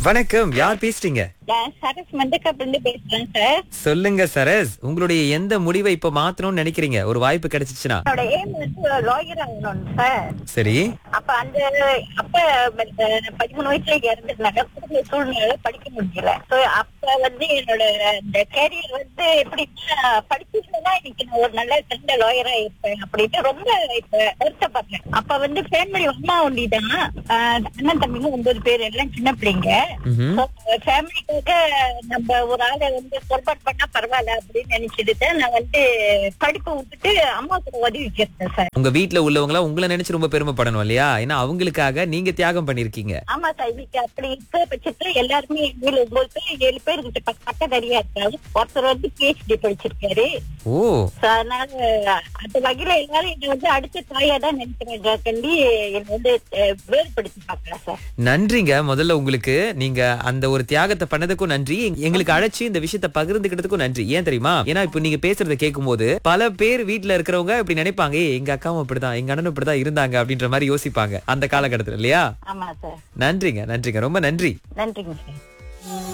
வணக்கம் யார் பேசுறீங்க நான் சரஸ் மண்டக்காப்பிலிருந்து பேசுறேன் சார் சொல்லுங்க சரஸ் உங்களுடைய எந்த முடிவை இப்ப மாத்தணும்னு நினைக்கிறீங்க ஒரு வாய்ப்பு கிடைச்சிச்சுன்னா என்னோட ஏம் வந்து லாயர் ஆகணும் சார் சரி அப்ப அந்த அப்ப அஹ், பதிமூணு வயசுல இறந்ததுனால குடும்ப சூழ்நிலை படிக்க முடியல சோ அப்ப வந்து என்னோட இந்த கேரியர் வந்து எப்படின்னா படிச்சிருந்தா இன்னைக்கு நான் ஒரு நல்ல சிறந்த லாயரா இருப்பேன் அப்படின்னு ரொம்ப இப்ப வருத்தப்படுறேன் அப்ப வந்து ஃபேமிலி அம்மா ஒண்டிதான் அண்ணன் தம்பிங்க ஒன்பது பேர் எல்லாம் சின்ன பிள்ளைங்க ம்ஹும். ஃபேமிலிக்காக நம்ம ஒரு ஆளை வந்து பொறுப்பாட் பண்ணா பரவாயில்ல அப்படின்னு நினைச்சிட்டு தான் நான் வந்து படிப்பை விட்டுட்டு அம்மாவுக்கு உதவி கேட்டேன் சார் உங்க வீட்ல உள்ளவங்களா உங்களை நினைச்சு ரொம்ப பெருமைப்படணும் இல்லையா ஏன்னா அவங்களுக்காக நீங்க தியாகம் பண்ணிருக்கீங்க ஆமா சார் இன்னைக்கு அப்படி இருக்கிற பட்சத்துல எல்லாருமே எங்க வீட்டுல ஒன்பது பேர் ஏழு பேர் கிட்ட பக்கத்தறியா இருக்காரு ஒருத்தர் வந்து பிஹெச்டி படிச்சிருக்காரு ஓ So, அதனால அந்த வகையில எல்லாரும் என்ன வந்து அடுத்த தாயா தான் நினைக்கிறாங்க கண்டி என்னை வந்து அஹ், வேறுபடுத்தி பாக்கலாம் சார் நன்றிங்க முதல்ல உங்களுக்கு நீங்க அந்த ஒரு தியாகத்தை பண்ணதுக்கும் நன்றி எங்களுக்கு அழைச்சு இந்த விஷயத்த பகிர்ந்துக்கிட்டதுக்கும் நன்றி ஏன் தெரியுமா ஏன்னா இப்ப நீங்க பேசுறத கேட்கும்போது பல பேர் வீட்ல இருக்கிறவங்க இப்படி நினைப்பாங்க "ஏய், எங்க அக்காவும் இப்படிதான் எங்க அண்ணனும் இப்படிதான் இருந்தாங்க அப்படின்ற மாதிரி யோசிப்பாங்க அந்த காலகட்டத்துல இல்லையா ஆமா சார் நன்றிங்க நன்றிங்க ரொம்ப நன்றி நன்றிங்க சார்